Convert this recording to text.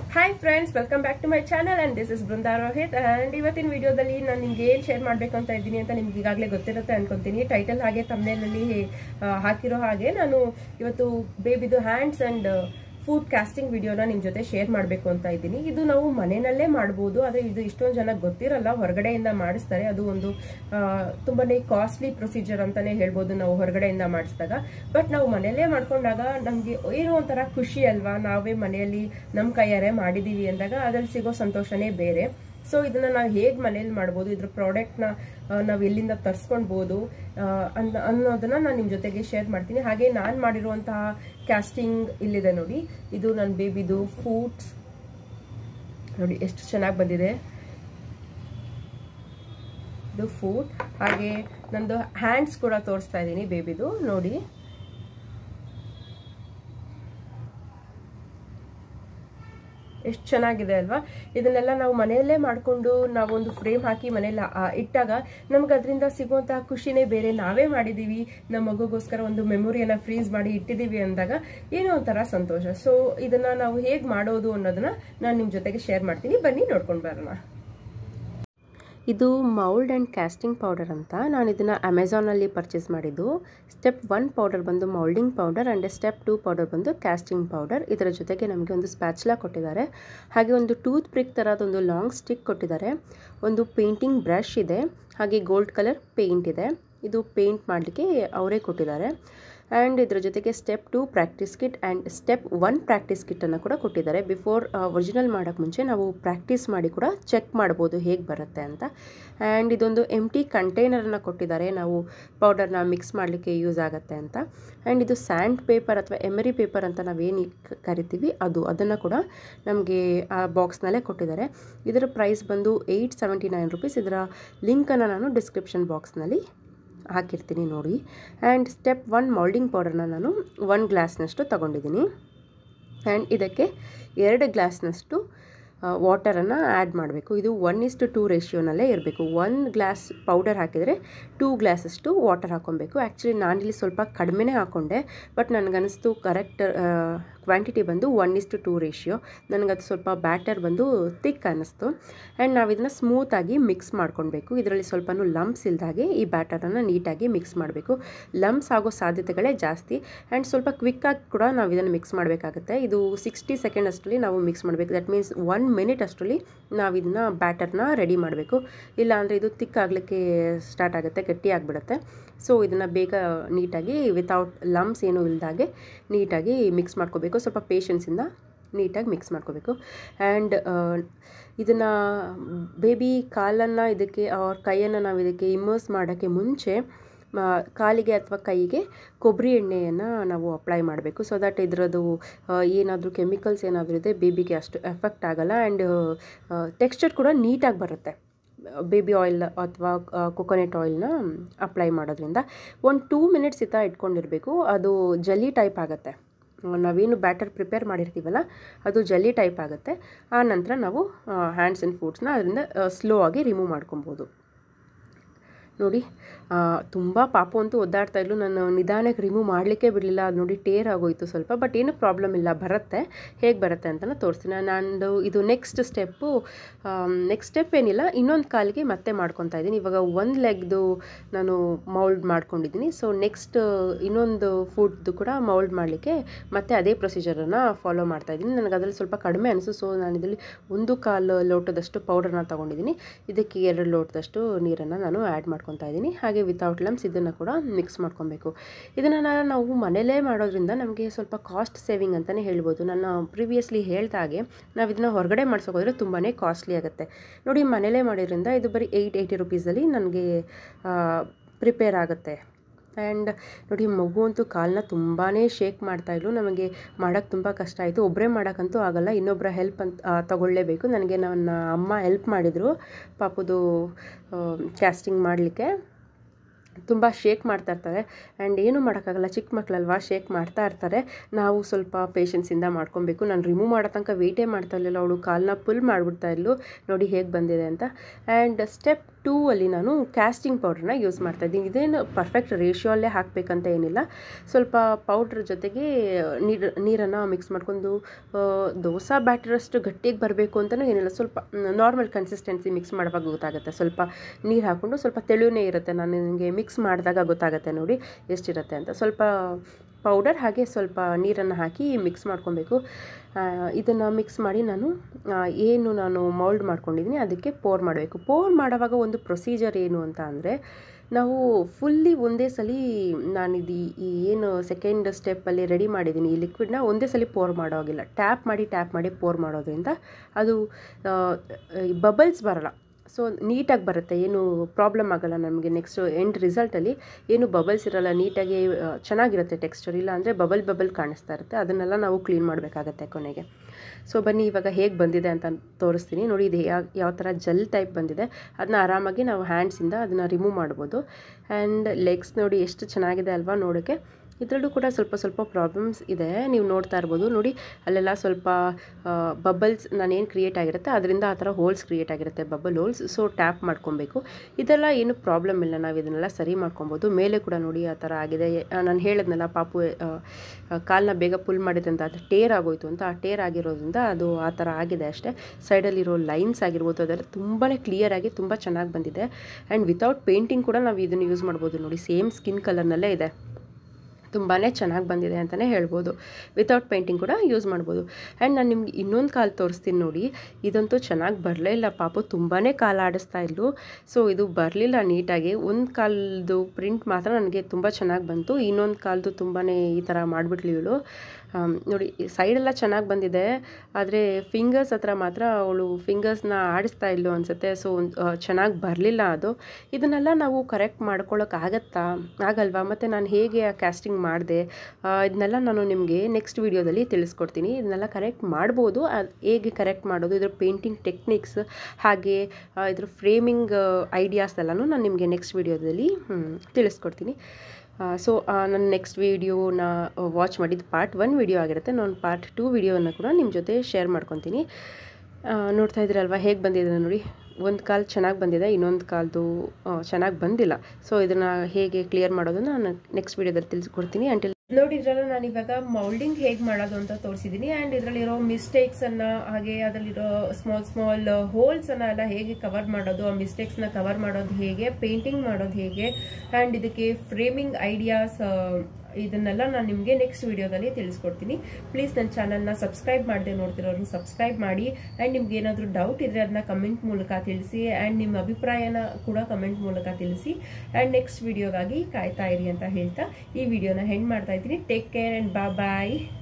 hi friends welcome back to my channel and this is Brinda Rohit and ಇವತ್ತಿನ ವಿಡಿಯೋದಲ್ಲಿ ನಾನು ನಿಮ್ಗೆ ಏನು ಶೇರ್ ಮಾಡಬೇಕು ಅಂತ ಇದ್ದೀನಿ ಅಂತ ನಿಮ್ಗೆ ಈಗಾಗಲೇ ಗೊತ್ತಿರುತ್ತೆ ಅನ್ಕೊಂತೀನಿ ಟೈಟಲ್ ಹಾಗೆ ತಮ್ಮನೇಲಲ್ಲಿ ಹಾಕಿರೋ ಹಾಗೆ ನಾನು ಇವತ್ತು ಬೇಬಿದು ಹ್ಯಾಂಡ್ಸ್ ಅಂಡ್ ಫುಡ್ ಕ್ಯಾಸ್ಟಿಂಗ್ ವಿಡಿಯೋನ ನಿಮ್ಮ ಜೊತೆ ಶೇರ್ ಮಾಡಬೇಕು ಅಂತ ಇದ್ದೀನಿ ಇದು ನಾವು ಮನೆಯಲ್ಲೇ ಮಾಡ್ಬೋದು ಆದರೆ ಇದು ಇಷ್ಟೊಂದು ಜನಕ್ಕೆ ಗೊತ್ತಿರಲ್ಲ ಹೊರಗಡೆಯಿಂದ ಮಾಡಿಸ್ತಾರೆ ಅದು ಒಂದು ಆ, ತುಂಬಾನೇ ಕಾಸ್ಟ್ಲಿ ಪ್ರೊಸೀಜರ್ ಅಂತಾನೆ ಹೇಳ್ಬೋದು ನಾವು ಹೊರಗಡೆಯಿಂದ ಮಾಡಿಸಿದಾಗ ಬಟ್ ನಾವು ಮನೆಯಲ್ಲೇ ಮಾಡ್ಕೊಂಡಾಗ ನಮಗೆ ಏನೋ ಒಂಥರ ಖುಷಿ ಅಲ್ವಾ ನಾವೇ ಮನೆಯಲ್ಲಿ ನಮ್ಮ ಕೈಯಾರೆ ಮಾಡಿದೀವಿ ಅಂದಾಗ ಅದ್ರಲ್ಲಿ ಸಿಗೋ ಸಂತೋಷನೇ ಬೇರೆ ಸೊ ಇದನ್ನ ನಾವು ಹೇಗೆ ಮನೇಲಿ ಮಾಡ್ಬೋದು ಇದ್ರ ಪ್ರಾಡಕ್ಟ್ನ ನಾವು ಎಲ್ಲಿಂದ ತರಿಸ್ಕೊಳ್ಬೋದು ಅನ್ನ ಅನ್ನೋದನ್ನ ನಾನು ನಿಮ್ಮ ಜೊತೆಗೆ ಶೇರ್ ಮಾಡ್ತೀನಿ ಹಾಗೆ ನಾನು ಮಾಡಿರುವಂತಹ ಕ್ಯಾಸ್ಟಿಂಗ್ ಇಲ್ಲಿದೆ ನೋಡಿ ಇದು ನನ್ನ ಬೇಬಿದು ಫೂಡ್ಸ್ ನೋಡಿ ಎಷ್ಟು ಚೆನ್ನಾಗಿ ಬಂದಿದೆ ಇದು ಫುಡ್ ಹಾಗೆ ನಂದು ಹ್ಯಾಂಡ್ಸ್ ಕೂಡ ತೋರಿಸ್ತಾ ಇದ್ದೀನಿ ಬೇಬಿದು ನೋಡಿ ಎಷ್ಟು ಚೆನ್ನಾಗಿದೆ ಅಲ್ವಾ ಇದನ್ನೆಲ್ಲ ನಾವು ಮನೆಯಲ್ಲೇ ಮಾಡಿಕೊಂಡು ನಾವೊಂದು ಫ್ರೇಮ್ ಹಾಕಿ ಮನೇಲಿ ಆ- ಇಟ್ಟಾಗ ನಮ್ಗೆ ಅದರಿಂದ ಸಿಗುವಂತಹ ಖುಷಿನೇ ಬೇರೆ ನಾವೇ ಮಾಡಿದ್ದೀವಿ ನಮ್ಮ ಮಗುಗೋಸ್ಕರ ಒಂದು ಮೆಮೊರಿಯನ್ನ ಫ್ರೀಸ್ ಮಾಡಿ ಇಟ್ಟಿದ್ದೀವಿ ಅಂದಾಗ ಏನೋ ಒಂಥರ ಸಂತೋಷ ಸೊ ಇದನ್ನ ನಾವು ಹೇಗೆ ಮಾಡೋದು ಅನ್ನೋದನ್ನ ನಾನು ನಿಮ್ಮ ಜೊತೆಗೆ ಶೇರ್ ಮಾಡ್ತೀನಿ ಬನ್ನಿ ನೋಡ್ಕೊಂಡು ಬರೋಣ ಇದು ಮೌಲ್ಡ್ ಆ್ಯಂಡ್ ಕ್ಯಾಸ್ಟಿಂಗ್ ಪೌಡರ್ ಅಂತ ನಾನು ಇದನ್ನು ಅಮೆಝಾನಲ್ಲಿ ಪರ್ಚೇಸ್ ಮಾಡಿದ್ದು ಸ್ಟೆಪ್ ಒನ್ ಪೌಡರ್ ಬಂದು moulding powder and step two powder ಬಂದು ಕ್ಯಾಸ್ಟಿಂಗ್ ಪೌಡರ್ ಇದರ ಜೊತೆಗೆ ನಮಗೆ ಒಂದು ಸ್ಪ್ಯಾಚ್ಲಾ ಕೊಟ್ಟಿದ್ದಾರೆ ಹಾಗೆ ಒಂದು ಟೂತ್ ಬ್ರಿಕ್ ಥರದೊಂದು ಲಾಂಗ್ ಸ್ಟಿಕ್ ಕೊಟ್ಟಿದ್ದಾರೆ ಒಂದು ಪೇಂಟಿಂಗ್ ಬ್ರಷ್ ಇದೆ ಹಾಗೆ ಗೋಲ್ಡ್ ಕಲರ್ ಪೇಂಟ್ ಇದೆ ಇದು ಪೇಂಟ್ ಮಾಡಲಿಕ್ಕೆ ಅವರೇ ಕೊಟ್ಟಿದ್ದಾರೆ ಆ್ಯಂಡ್ ಇದರ ಜೊತೆಗೆ step two practice kit and step one practice ಕಿಟ್ಟನ್ನು ಕೂಡ ಕೊಟ್ಟಿದ್ದಾರೆ ಬಿಫೋರ್ ಒರಿಜಿನಲ್ ಮಾಡೋಕ್ಕೆ ಮುಂಚೆ ನಾವು ಪ್ರಾಕ್ಟೀಸ್ ಮಾಡಿ ಕೂಡ ಚೆಕ್ ಮಾಡ್ಬೋದು ಹೇಗೆ ಬರುತ್ತೆ ಅಂತ ಆ್ಯಂಡ್ ಇದೊಂದು ಎಂಟಿ ಕಂಟೈನರನ್ನು ಕೊಟ್ಟಿದ್ದಾರೆ ನಾವು ಪೌಡರ್ನ ಮಿಕ್ಸ್ ಮಾಡಲಿಕ್ಕೆ ಯೂಸ್ ಆಗುತ್ತೆ ಅಂತ ಆ್ಯಂಡ್ ಇದು ಸ್ಯಾಂಡ್ ಪೇಪರ್ ಅಥವಾ ಎಮರಿ ಪೇಪರ್ ಅಂತ ನಾವೇನು ಕರಿತೀವಿ ಅದು ಅದನ್ನು ಕೂಡ ನಮಗೆ ಆ ಬಾಕ್ಸ್ನಲ್ಲೇ ಕೊಟ್ಟಿದ್ದಾರೆ ಇದರ ಪ್ರೈಸ್ ಬಂದು ಏಯ್ಟ್ ಸೆವೆಂಟಿ ನೈನ್ ರುಪೀಸ್ ಇದರ ಲಿಂಕನ್ನು ನಾನು ಡಿಸ್ಕ್ರಿಪ್ಷನ್ ಬಾಕ್ಸ್ನಲ್ಲಿ ಹಾಕಿರ್ತೀನಿ ನೋಡಿ ಆ್ಯಂಡ್ ಸ್ಟೆಪ್ ಒನ್ ಮೌಲ್ಡಿಂಗ್ ಪೌಡರ್ನ ನಾನು ಒನ್ ಗ್ಲಾಸ್ನಷ್ಟು ತಗೊಂಡಿದ್ದೀನಿ ಆ್ಯಂಡ್ ಇದಕ್ಕೆ ಎರಡು ಗ್ಲಾಸ್ನಷ್ಟು ವಾಟರನ್ನು ಆ್ಯಡ್ ಮಾಡಬೇಕು ಇದು ಒನ್ ಇಸ್ಟು ಟೂ ರೇಷಿಯೋನಲ್ಲೇ ಇರಬೇಕು ಒನ್ ಗ್ಲಾಸ್ ಪೌಡರ್ ಹಾಕಿದರೆ ಟೂ ಗ್ಲಾಸಷ್ಟು ವಾಟರ್ ಹಾಕ್ಕೊಬೇಕು ಆ್ಯಕ್ಚುಲಿ ನಾನಿಲ್ಲಿ ಸ್ವಲ್ಪ ಕಡಿಮೆನೇ ಹಾಕ್ಕೊಂಡೆ ಬಟ್ ನನಗನ್ನಿಸ್ತು ಕರೆಕ್ಟ್ ಕ್ವಾಂಟಿಟಿ ಬಂದು ಒನ್ ಇಸ್ಟು ಟೂ ರೇಷಿಯೋ ನನಗದು ಸ್ವಲ್ಪ ಬ್ಯಾಟರ್ ಬಂದು ತಿಕ್ ಅನ್ನಿಸ್ತು ಆ್ಯಂಡ್ ನಾವು ಇದನ್ನು ಸ್ಮೂತಾಗಿ ಮಿಕ್ಸ್ ಮಾಡ್ಕೊಳ್ಬೇಕು ಇದರಲ್ಲಿ ಸ್ವಲ್ಪನೂ ಲಂಪ್ಸ್ ಇಲ್ದಾಗೆ ಈ ಬ್ಯಾಟರನ್ನು ನೀಟಾಗಿ ಮಿಕ್ಸ್ ಮಾಡಬೇಕು ಲಂಪ್ಸ್ ಆಗೋ ಸಾಧ್ಯತೆಗಳೇ ಜಾಸ್ತಿ ಆ್ಯಂಡ್ ಸ್ವಲ್ಪ ಕ್ವಿಕ್ಕಾಗಿ ಕೂಡ ನಾವು ಇದನ್ನು ಮಿಕ್ಸ್ ಮಾಡಬೇಕಾಗುತ್ತೆ ಇದು ಸಿಕ್ಸ್ಟಿ ಸೆಕೆಂಡ್ ಅಷ್ಟರಲ್ಲಿ ನಾವು ಮಿಕ್ಸ್ ಮಾಡಬೇಕು ದಟ್ ಮೀನ್ಸ್ ಒನ್ ಮಿನಿಟ್ ಅಷ್ಟರಲ್ಲಿ ನಾವು ಇದನ್ನು ಬ್ಯಾಟರ್ನ ರೆಡಿ ಮಾಡಬೇಕು ಇಲ್ಲ ಅಂದರೆ ಇದು ತಿಕ್ ಆಗಲಿಕ್ಕೆ ಸ್ಟಾರ್ಟ್ ಆಗುತ್ತೆ ಗಟ್ಟಿ ಆಗಿಬಿಡುತ್ತೆ ಸೊ ಇದನ್ನು ಬೇಗ ನೀಟಾಗಿ ವಿತೌಟ್ ಲಮ್ಸ್ ಏನೂ ಇಲ್ದಾಗೆ ನೀಟಾಗಿ ಮಿಕ್ಸ್ ಮಾಡ್ಕೋಬೇಕು ಸ್ವಲ್ಪ ಪೇಷನ್ಸಿಂದ ನೀಟಾಗಿ ಮಿಕ್ಸ್ ಮಾಡ್ಕೋಬೇಕು ಆ್ಯಂಡ್ ಇದನ್ನು ಬೇಬಿ ಕಾಲನ್ನು ಇದಕ್ಕೆ ಅವ್ರ ಕೈಯನ್ನು ನಾವು ಇದಕ್ಕೆ ಇಮರ್ಸ್ ಮಾಡೋಕ್ಕೆ ಮುಂಚೆ ಮ- ಕಾಲಿಗೆ ಅಥವಾ ಕೈಗೆ ಕೊಬ್ಬರಿ ಎಣ್ಣೆಯನ್ನು ನಾವು ಅಪ್ಲೈ ಮಾಡಬೇಕು ಸೊ ದಟ್ ಇದರದ್ದು ಏನಾದರೂ ಕೆಮಿಕಲ್ಸ್ ಏನಾದರೂ ಇದೆ ಬೇಬಿಗೆ ಅಷ್ಟು ಎಫೆಕ್ಟ್ ಆಗಲ್ಲ ಆ್ಯಂಡ್ ಟೆಕ್ಸ್ಚರ್ ಕೂಡ ನೀಟಾಗಿ ಬರುತ್ತೆ ಬೇಬಿ ಆಯಿಲ್ ಅಥವಾ ಕೊಕೊನೆಟ್ ಆಯಿಲ್ನ ಅಪ್ಲೈ ಮಾಡೋದ್ರಿಂದ ಒಂದು ಟೂ ಮಿನಿಟ್ಸ್ ಈ ಥರ ಇಟ್ಕೊಂಡಿರಬೇಕು ಅದು ಜಲ್ಲಿ ಟೈಪ್ ಆಗುತ್ತೆ ನಾವೇನು ಬ್ಯಾಟರ್ ಪ್ರಿಪೇರ್ ಮಾಡಿರ್ತೀವಲ್ಲ ಅದು ಜಲ್ಲಿ ಟೈಪ್ ಆಗುತ್ತೆ ಆ ನಂತರ ನಾವು ಹ್ಯಾಂಡ್ಸ್ ಆ್ಯಂಡ್ ಫುಡ್ಸ್ನ ಅದರಿಂದ ಸ್ಲೋ ಆಗಿ ರಿಮೂವ್ ಮಾಡ್ಕೊಬೋದು ನೋಡಿ ತುಂಬ ಪಾಪು ಅಂತೂ ಒದ್ದಾಡ್ತಾ ಇದ್ಲು ನಾನು ನಿಧಾನಕ್ಕೆ ರಿಮೂವ್ ಮಾಡಲಿಕ್ಕೆ ಬಿಡಲಿಲ್ಲ ಅದು ನೋಡಿ ಟೇರ್ ಆಗೋಯ್ತು ಸ್ವಲ್ಪ ಬಟ್ ಏನು ಪ್ರಾಬ್ಲಮ್ ಇಲ್ಲ ಬರುತ್ತೆ ಹೇಗೆ ಬರುತ್ತೆ ಅಂತಲೂ ತೋರಿಸ್ತೀನಿ ನಂದು ಇದು ನೆಕ್ಸ್ಟ್ ಸ್ಟೆಪ್ಪು ನೆಕ್ಸ್ಟ್ ಸ್ಟೆಪ್ ಏನಿಲ್ಲ ಇನ್ನೊಂದು ಕಾಲಿಗೆ ಮತ್ತೆ ಮಾಡ್ಕೊತಾ ಇದ್ದೀನಿ ಇವಾಗ ಒಂದು ಲೆಗ್ದು ನಾನು ಮೌಲ್ಡ್ ಮಾಡ್ಕೊಂಡಿದ್ದೀನಿ ಸೊ ನೆಕ್ಸ್ಟ್ ಇನ್ನೊಂದು ಫುಡ್ದು ಕೂಡ ಮೌಲ್ಡ್ ಮಾಡಲಿಕ್ಕೆ ಮತ್ತೆ ಅದೇ ಪ್ರೊಸೀಜರನ್ನು ಫಾಲೋ ಮಾಡ್ತಾ ಇದ್ದೀನಿ ನನಗೆ ಅದರಲ್ಲಿ ಸ್ವಲ್ಪ ಕಡಿಮೆ ಅನಿಸು ಸೊ ನಾನು ಇದರಲ್ಲಿ ಒಂದು ಕಾಲು ಲೋಟದಷ್ಟು ಪೌಡರ್ನ ತೊಗೊಂಡಿದ್ದೀನಿ ಇದಕ್ಕೆ ಎರಡು ಲೋಟದಷ್ಟು ನೀರನ್ನು ನಾನು ಆ್ಯಡ್ ಮಾಡ್ಕೊತಾ ಇದ್ದೀನಿ ಹಾಗೆ ವಿತೌಟ್ ಲಮ್ಸ್ ಇದನ್ನು ಕೂಡ ಮಿಕ್ಸ್ ಮಾಡ್ಕೊಬೇಕು ಇದನ್ನು ನಾವು ಮನೇಲೇ ಮಾಡೋದ್ರಿಂದ ನಮಗೆ ಸ್ವಲ್ಪ ಕಾಸ್ಟ್ ಸೇವಿಂಗ್ ಅಂತಲೇ ಹೇಳ್ಬೋದು ನಾನು ಪ್ರಿವಿಯಸ್ಲಿ ಹೇಳ್ದ ಹಾಗೆ ನಾವು ಇದನ್ನು ಹೊರಗಡೆ ಮಾಡ್ಸೋಕೋದ್ರೆ ತುಂಬಾ ಕಾಸ್ಟ್ಲಿ ಆಗುತ್ತೆ ನೋಡಿ ಮನೇಲೇ ಮಾಡಿದ್ರಿಂದ ಇದು ಬರೀ ಏಯ್ಟ್ ಏಯ್ಟಿ ರುಪೀಸಲ್ಲಿ ನನಗೆ ಪ್ರಿಪೇರ್ ಆಗುತ್ತೆ ಆ್ಯಂಡ್ ನೋಡಿ ಮಗು ಅಂತೂ ಕಾಲನ್ನ ತುಂಬಾ ಶೇಕ್ ಮಾಡ್ತಾಯಿದ್ಲು ನಮಗೆ ಮಾಡೋಕ್ಕೆ ತುಂಬ ಕಷ್ಟ ಆಯಿತು ಒಬ್ಬರೇ ಮಾಡೋಕ್ಕಂತೂ ಆಗಲ್ಲ ಇನ್ನೊಬ್ಬರ ಹೆಲ್ಪ್ ಅಂತ ಆ, ತಗೊಳ್ಳೇಬೇಕು ನನಗೆ ನನ್ನ ಅಮ್ಮ ಹೆಲ್ಪ್ ಮಾಡಿದರು ಪಾಪುದು ಕ್ಯಾಸ್ಟಿಂಗ್ ಮಾಡಲಿಕ್ಕೆ ತುಂಬ ಶೇಕ್ ಮಾಡ್ತಾ ಇರ್ತಾರೆ ಆ್ಯಂಡ್ ಏನೂ ಮಾಡೋಕ್ಕಾಗಲ್ಲ ಚಿಕ್ಕ ಮಕ್ಕಳಲ್ವಾ ಶೇಕ್ ಮಾಡ್ತಾ ಇರ್ತಾರೆ ನಾವು ಸ್ವಲ್ಪ ಪೇಷನ್ಸಿಂದ ಮಾಡ್ಕೊಬೇಕು ನಾನು ರಿಮೂವ್ ಮಾಡೋ ತನಕ ವೆಯ್ಟೇ ಮಾಡ್ತಾ ಇರಲಿಲ್ಲ ಅವಳು ಕಾಲನ್ನ ಪುಲ್ ಮಾಡಿಬಿಡ್ತಾ ಇದ್ಲು ನೋಡಿ ಹೇಗೆ ಬಂದಿದೆ ಅಂತ ಆ್ಯಂಡ್ ಸ್ಟೆಪ್ ಟೂ ಅಲ್ಲಿ ನಾನು ಕ್ಯಾಸ್ಟಿಂಗ್ ಪೌಡ್ರನ್ನ ಯೂಸ್ ಮಾಡ್ತಾ ಇದ್ದೀನಿ ಇದೇನು ಪರ್ಫೆಕ್ಟ್ ರೇಷಿಯೋಲ್ಲೇ ಹಾಕಬೇಕಂತ ಏನಿಲ್ಲ ಸ್ವಲ್ಪ ಪೌಡ್ರ್ ಜೊತೆಗೆ ನೀರು ನೀರನ್ನು ಮಿಕ್ಸ್ ಮಾಡ್ಕೊಂಡು ಆ, ದೋಸೆ ಬ್ಯಾಟರಷ್ಟು ಗಟ್ಟಿಗೆ ಬರಬೇಕು ಅಂತಲೂ ಏನಿಲ್ಲ ಸ್ವಲ್ಪ ನಾರ್ಮಲ್ ಕನ್ಸಿಸ್ಟೆನ್ಸಿ ಮಿಕ್ಸ್ ಮಾಡುವಾಗ ಗೊತ್ತಾಗುತ್ತೆ ಸ್ವಲ್ಪ ನೀರು ಹಾಕ್ಕೊಂಡು ಸ್ವಲ್ಪ ತೆಳುವೇ ಇರುತ್ತೆ ನಾನು ನಿಮಗೆ ಮಿಕ್ಸ್ ಮಾಡಿದಾಗ ಗೊತ್ತಾಗುತ್ತೆ ನೋಡಿ ಎಷ್ಟಿರುತ್ತೆ ಅಂತ ಸ್ವಲ್ಪ ಪೌಡರ್ ಹಾಗೆ ಸ್ವಲ್ಪ ನೀರನ್ನು ಹಾಕಿ ಮಿಕ್ಸ್ ಮಾಡ್ಕೊಬೇಕು ಇದನ್ನು ಮಿಕ್ಸ್ ಮಾಡಿ ನಾನು ಆ, ಏನು ನಾನು ಮೌಲ್ಡ್ ಮಾಡ್ಕೊಂಡಿದ್ದೀನಿ ಅದಕ್ಕೆ ಪೋರ್ ಮಾಡಬೇಕು ಪೋರ್ ಮಾಡುವಾಗ ಒಂದು ಪ್ರೊಸೀಜರ್ ಏನು ಅಂತ ಅಂದರೆ ನಾವು ಫುಲ್ಲಿ ಒಂದೇ ಸಲ ನಾನಿದು ಈ- ಈ ಏನು ಸೆಕೆಂಡ್ ಸ್ಟೆಪ್ಪಲ್ಲಿ ರೆಡಿ ಮಾಡಿದ್ದೀನಿ ಈ ಲಿಕ್ವಿಡ್ನ ಒಂದೇ ಸಲ ಪೋರ್ ಮಾಡೋ ಹಾಗಿಲ್ಲ ಟ್ಯಾಪ್ ಮಾಡಿ ಟ್ಯಾಪ್ ಮಾಡಿ ಪೋರ್ ಮಾಡೋದ್ರಿಂದ ಅದು ಬಬಲ್ಸ್ ಬರಲ್ಲ ಸೊ ನೀಟಾಗಿ ಬರುತ್ತೆ ಏನು ಪ್ರಾಬ್ಲಮ್ ಆಗಲ್ಲ ನಮಗೆ ನೆಕ್ಸ್ಟ್ ಎಂಡ್ ರಿಸಲ್ಟಲ್ಲಿ ಏನು ಬಬಲ್ಸ್ ಇರಲ್ಲ ನೀಟಾಗಿ ಆ, ಚೆನ್ನಾಗಿರುತ್ತೆ ಟೆಕ್ಸ್ಚರ್ ಇಲ್ಲ ಅಂದರೆ ಬಬಲ್ ಬಬಲ್ ಕಾಣಿಸ್ತಾ ಇರುತ್ತೆ ಅದನ್ನೆಲ್ಲ ನಾವು ಕ್ಲೀನ್ ಮಾಡಬೇಕಾಗತ್ತೆ ಕೊನೆಗೆ ಸೊ ಬನ್ನಿ ಇವಾಗ ಹೇಗೆ ಬಂದಿದೆ ಅಂತ ತೋರಿಸ್ತೀನಿ ನೋಡಿ ಇದು ಯಾವ ಯಾವ ಥರ ಜೆಲ್ ಟೈಪ್ ಬಂದಿದೆ ಅದನ್ನ ಆರಾಮಾಗಿ ನಾವು ಹ್ಯಾಂಡ್ಸಿಂದ ಅದನ್ನು ರಿಮೂವ್ ಮಾಡ್ಬೋದು ಆ್ಯಂಡ್ ಲೆಗ್ಸ್ ನೋಡಿ ಎಷ್ಟು ಚೆನ್ನಾಗಿದೆ ಅಲ್ವಾ ನೋಡೋಕ್ಕೆ ಇದರಲ್ಲೂ ಕೂಡ ಸ್ವಲ್ಪ ಸ್ವಲ್ಪ ಪ್ರಾಬ್ಲಮ್ಸ್ ಇದೆ ನೀವು ನೋಡ್ತಾ ಇರ್ಬೋದು ನೋಡಿ ಅಲ್ಲೆಲ್ಲ ಸ್ವಲ್ಪ ಬಬಲ್ಸ್ ನಾನೇನು ಕ್ರಿಯೇಟ್ ಆಗಿರುತ್ತೆ ಅದರಿಂದ ಆ ಥರ ಹೋಲ್ಸ್ ಕ್ರಿಯೇಟ್ ಆಗಿರುತ್ತೆ ಬಬಲ್ ಹೋಲ್ಸ್ ಸೊ ಟ್ಯಾಪ್ ಮಾಡ್ಕೊಬೇಕು ಇದೆಲ್ಲ ಏನು ಪ್ರಾಬ್ಲಮ್ ಇಲ್ಲ ನಾವು ಇದನ್ನೆಲ್ಲ ಸರಿ ಮಾಡ್ಕೊಬೋದು ಮೇಲೆ ಕೂಡ ನೋಡಿ ಆ ಥರ ಆಗಿದೆ ನಾನು ಹೇಳಿದ್ನಲ್ಲ ಪಾಪು ಕಾಲನ್ನ ಬೇಗ ಪುಲ್ ಮಾಡಿದೆ ಅಂತ ಅದು ಟೇರ್ ಆಗೋಯ್ತು ಅಂತ ಆ ಟೇರ್ ಆಗಿರೋದ್ರಿಂದ ಅದು ಆ ಥರ ಆಗಿದೆ ಅಷ್ಟೇ ಸೈಡಲ್ಲಿರೋ ಲೈನ್ಸ್ ಆಗಿರ್ಬೋದು ಅದೆಲ್ಲ ತುಂಬಾ ಕ್ಲಿಯರಾಗಿ ತುಂಬ ಚೆನ್ನಾಗಿ ಬಂದಿದೆ ಆ್ಯಂಡ್ ವಿತೌಟ್ ಪೇಂಟಿಂಗ್ ಕೂಡ ನಾವು ಇದನ್ನು ಯೂಸ್ ಮಾಡ್ಬೋದು ನೋಡಿ ಸೇಮ್ ಸ್ಕಿನ್ ಕಲರ್ನಲ್ಲೇ ಇದೆ ತುಂಬಾ ಚೆನ್ನಾಗಿ ಬಂದಿದೆ ಅಂತಲೇ ಹೇಳ್ಬೋದು ವಿತೌಟ್ ಪೇಂಟಿಂಗ್ ಕೂಡ ಯೂಸ್ ಮಾಡ್ಬೋದು ಆ್ಯಂಡ್ ನಾನು ನಿಮ್ಗೆ ಇನ್ನೊಂದು ಕಾಲು ತೋರಿಸ್ತೀನಿ ನೋಡಿ ಇದಂತೂ ಚೆನ್ನಾಗಿ ಬರಲೇ ಇಲ್ಲ ಪಾಪು ತುಂಬಾ ಕಾಲು ಆಡಿಸ್ತಾ ಇದ್ಲು ಸೊ ಇದು ಬರಲಿಲ್ಲ ನೀಟಾಗಿ ಒಂದು ಕಾಲ್ದು ಪ್ರಿಂಟ್ ಮಾತ್ರ ನನಗೆ ತುಂಬ ಚೆನ್ನಾಗಿ ಬಂತು ಇನ್ನೊಂದು ಕಾಲ್ದು ತುಂಬಾ ಈ ಥರ ಮಾಡಿಬಿಟ್ಲು ಇವಳು ಆಮ್, ನೋಡಿ ಸೈಡೆಲ್ಲ ಚೆನ್ನಾಗಿ ಬಂದಿದೆ ಆದರೆ ಫಿಂಗರ್ಸ್ ಹತ್ರ ಮಾತ್ರ ಅವಳು ಫಿಂಗರ್ಸ್ನ ಆಡಿಸ್ತಾ ಇಲ್ಲು ಅನಿಸುತ್ತೆ ಸೊ ಚೆನ್ನಾಗಿ ಬರಲಿಲ್ಲ ಅದು ಇದನ್ನೆಲ್ಲ ನಾವು ಕರೆಕ್ಟ್ ಮಾಡ್ಕೊಳ್ಳೋಕ್ಕಾಗತ್ತಾ ಆಗಲ್ವಾ ಮತ್ತು ನಾನು ಹೇಗೆ ಆ ಕ್ಯಾಸ್ಟಿಂಗ್ ಮಾಡಿದೆ ಇದನ್ನೆಲ್ಲ ನಾನು ನಿಮಗೆ ನೆಕ್ಸ್ಟ್ ವೀಡಿಯೋದಲ್ಲಿ ತಿಳಿಸ್ಕೊಡ್ತೀನಿ ಇದನ್ನೆಲ್ಲ ಕರೆಕ್ಟ್ ಮಾಡ್ಬೋದು ಅದ್ ಹೇಗೆ ಕರೆಕ್ಟ್ ಮಾಡೋದು ಇದ್ರ ಪೇಂಟಿಂಗ್ ಟೆಕ್ನಿಕ್ಸ್ ಹಾಗೆ ಆ, ಇದ್ರ ಫ್ರೇಮಿಂಗ್ ಐಡಿಯಾಸ್ ಎಲ್ಲನೂ ನಾನು ನಿಮಗೆ ನೆಕ್ಸ್ಟ್ ವೀಡಿಯೋದಲ್ಲಿ ತಿಳಿಸ್ಕೊಡ್ತೀನಿ ಸೊ ನನ್ನ ನೆಕ್ಸ್ಟ್ ವೀಡಿಯೋನ ವಾಚ್ ಮಾಡಿದ್ದು ಪಾರ್ಟ್ ಒನ್ ವೀಡಿಯೋ ಆಗಿರುತ್ತೆ ನಾನು ಪಾರ್ಟ್ ಟೂ ವೀಡಿಯೋನ ಕೂಡ ನಿಮ್ಮ ಜೊತೆ ಶೇರ್ ಮಾಡ್ಕೊತೀನಿ ಆ, ನೋಡ್ತಾ ಇದ್ದೀರಲ್ವ ಹೇಗೆ ಬಂದಿದೆ ನೋಡಿ ಒಂದು ಕಾಲು ಚೆನ್ನಾಗಿ ಬಂದಿದೆ ಇನ್ನೊಂದು ಕಾಲ್ದು ಚೆನ್ನಾಗಿ ಬಂದಿಲ್ಲ ಸೊ ಇದನ್ನು ಹೇಗೆ ಕ್ಲಿಯರ್ ಮಾಡೋದನ್ನು ನಾನು ನೆಕ್ಸ್ಟ್ ವೀಡಿಯೋದಲ್ಲಿ ತಿಳಿಸ್ಕೊಡ್ತೀನಿ ಅಂಟಿಲ್ ನೋಡಿದ್ರಲ್ಲ ನಾನು ಇವಾಗ ಮೌಲ್ಡಿಂಗ್ ಹೇಗೆ ಮಾಡೋದು ಅಂತ ತೋರಿಸಿದ್ದೀನಿ ಆ್ಯಂಡ್ ಇದರಲ್ಲಿರೋ ಮಿಸ್ಟೇಕ್ಸ್ ಅನ್ನ ಹಾಗೆ ಅದರಲ್ಲಿರೋ ಸ್ಮಾಲ್ ಸ್ಮಾಲ್ ಹೋಲ್ಸ್ ಅನ್ನ ಎಲ್ಲ ಹೇಗೆ ಕವರ್ ಮಾಡೋದು ಆ ಮಿಸ್ಟೇಕ್ಸ್ ನ ಕವರ್ ಮಾಡೋದು ಹೇಗೆ ಪೇಂಟಿಂಗ್ ಮಾಡೋದು ಹೇಗೆ ಆ್ಯಂಡ್ ಇದಕ್ಕೆ ಫ್ರೇಮಿಂಗ್ ಐಡಿಯಾಸ್ ಇದನ್ನೆಲ್ಲ ನಾನು ನಿಮಗೆ ನೆಕ್ಸ್ಟ್ ವಿಡಿಯೋದಲ್ಲಿ ತಿಳಿಸ್ಕೊಡ್ತೀನಿ ಪ್ಲೀಸ್ ನನ್ನ ಚಾನಲ್ನ ಸಬ್ಸ್ಕ್ರೈಬ್ ಮಾಡದೆ ನೋಡ್ತಿರೋರು ಸಬ್ಸ್ಕ್ರೈಬ್ ಮಾಡಿ ಆ್ಯಂಡ್ ನಿಮ್ಗೆ ಏನಾದರೂ ಡೌಟ್ ಇದ್ರೆ ಅದನ್ನ ಕಮೆಂಟ್ ಮೂಲಕ ತಿಳಿಸಿ ಆ್ಯಂಡ್ ನಿಮ್ಮ ಅಭಿಪ್ರಾಯನ ಕೂಡ ಕಮೆಂಟ್ ಮೂಲಕ ತಿಳಿಸಿ ಆ್ಯಂಡ್ ನೆಕ್ಸ್ಟ್ ವಿಡಿಯೋಗಾಗಿ ಕಾಯ್ತಾ ಇರಿ ಅಂತ ಹೇಳ್ತಾ ಈ ವಿಡಿಯೋನ ಹೆಂಡ್ ಮಾಡ್ತಾ ಇದ್ದೀನಿ ಟೇಕ್ ಕೇರ್ ಆ್ಯಂಡ್ ಬಾ ಬಾಯ್